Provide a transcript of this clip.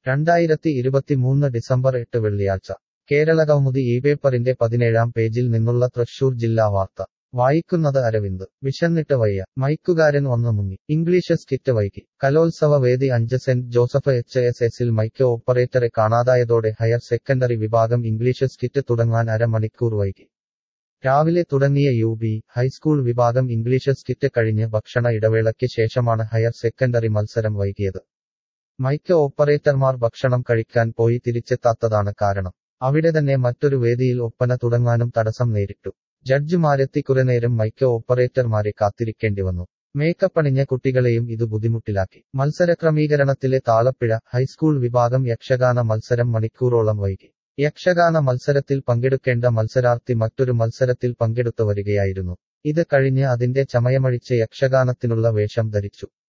രണ്ടായിരത്തി ഇരുപത്തിമൂന്ന് ഡിസംബർ എട്ട് വെള്ളിയാഴ്ച കേരള കൗമുദി ഈ പേപ്പറിന്റെ പതിനേഴാം പേജിൽ നിന്നുള്ള തൃശൂർ ജില്ലാ വാർത്ത വായിക്കുന്നത് അരവിന്ദ് വിശന്നിട്ട് വയ്യ മൈക്കുകാരൻ ഒന്ന് മുങ്ങി ഇംഗ്ലീഷ് സ്കിറ്റ് വൈകി കലോത്സവ വേദി അഞ്ച് സെന്റ് ജോസഫ് എച്ച് എസ് എസിൽ മൈക്ക് ഓപ്പറേറ്ററെ കാണാതായതോടെ ഹയർ സെക്കൻഡറി വിഭാഗം ഇംഗ്ലീഷ് സ്കിറ്റ് തുടങ്ങാൻ അരമണിക്കൂർ വൈകി രാവിലെ തുടങ്ങിയ യു ബി ഹൈസ്കൂൾ വിഭാഗം ഇംഗ്ലീഷ് സ്കിറ്റ് കഴിഞ്ഞ് ഭക്ഷണ ഇടവേളയ്ക്ക് ശേഷമാണ് ഹയർ സെക്കൻഡറി മത്സരം വൈകിയത് മൈക്ക് ഓപ്പറേറ്റർമാർ ഭക്ഷണം കഴിക്കാൻ പോയി തിരിച്ചെത്താത്തതാണ് കാരണം അവിടെ തന്നെ മറ്റൊരു വേദിയിൽ ഒപ്പന തുടങ്ങാനും തടസ്സം നേരിട്ടു ജഡ്ജിമാരെത്തി കുറേനേരം മൈക്ക് ഓപ്പറേറ്റർമാരെ കാത്തിരിക്കേണ്ടി വന്നു മേക്കപ്പ് അണിഞ്ഞ കുട്ടികളെയും ഇത് ബുദ്ധിമുട്ടിലാക്കി മത്സര ക്രമീകരണത്തിലെ താളപ്പിഴ ഹൈസ്കൂൾ വിഭാഗം യക്ഷഗാന മത്സരം മണിക്കൂറോളം വൈകി യക്ഷഗാന മത്സരത്തിൽ പങ്കെടുക്കേണ്ട മത്സരാർത്ഥി മറ്റൊരു മത്സരത്തിൽ പങ്കെടുത്തു വരികയായിരുന്നു ഇത് കഴിഞ്ഞ് അതിന്റെ ചമയമഴിച്ച് യക്ഷഗാനത്തിനുള്ള വേഷം ധരിച്ചു